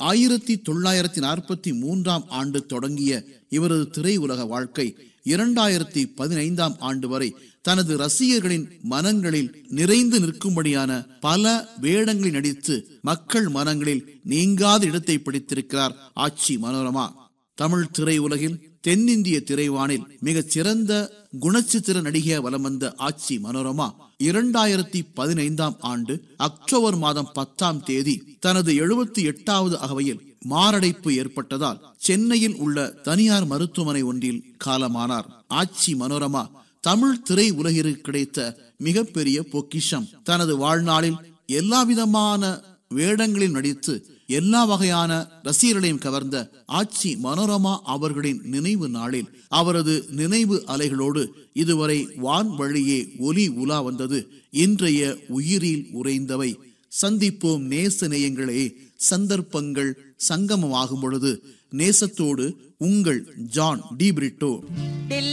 ஆயிரத்தி தொள்ளாயிரத்தி நாற்பத்தி மூன்றாம் ஆண்டு தொடங்கிய இவரது திரையுலக வாழ்க்கை இரண்டாயிரத்தி பதினைந்தாம் ஆண்டு வரை தனது ரசிகர்களின் மனங்களில் நிறைந்து நிற்கும்படியான பல வேடங்களில் நடித்து மக்கள் மனங்களில் நீங்காத இடத்தை பிடித்திருக்கிறார் ஆட்சி மனோரமா தமிழ் திரையுலகில் தென்னிந்திய திரைவானில் மிகச் சிறந்த குணச்சித்திர நடிகைய வலம் வந்த ஆட்சி மனோரமா இரண்டாயிரத்தி பதினைந்தாம் ஆண்டு அக்டோபர் மாதம் பத்தாம் தேதி தனது எழுபத்தி எட்டாவது அகவையில் மாரடைப்பு ஏற்பட்டதால் சென்னையில் உள்ள தனியார் மருத்துவமனை ஒன்றில் காலமானார் ஆட்சி மனோரமா தமிழ் திரை உலகிற்கு கிடைத்த மிகப்பெரிய பொக்கிஷம் தனது வாழ்நாளில் எல்லாவிதமான வேடங்களில் நடித்து எல்லா வகையான ரசிகர்களையும் கவர்ந்த ஆட்சி மனோரமா அவர்களின் நினைவு நாளில் அவரது நினைவு அலைகளோடு இதுவரை வான் வழியே ஒலி உலா வந்தது இன்றைய உயிரில் உறைந்தவை சந்திப்போம் நேச நேயங்களே சந்தர்ப்பங்கள் சங்கமமாகும் பொழுது நேசத்தோடு உங்கள் ஜான் டி பிரிட்டோ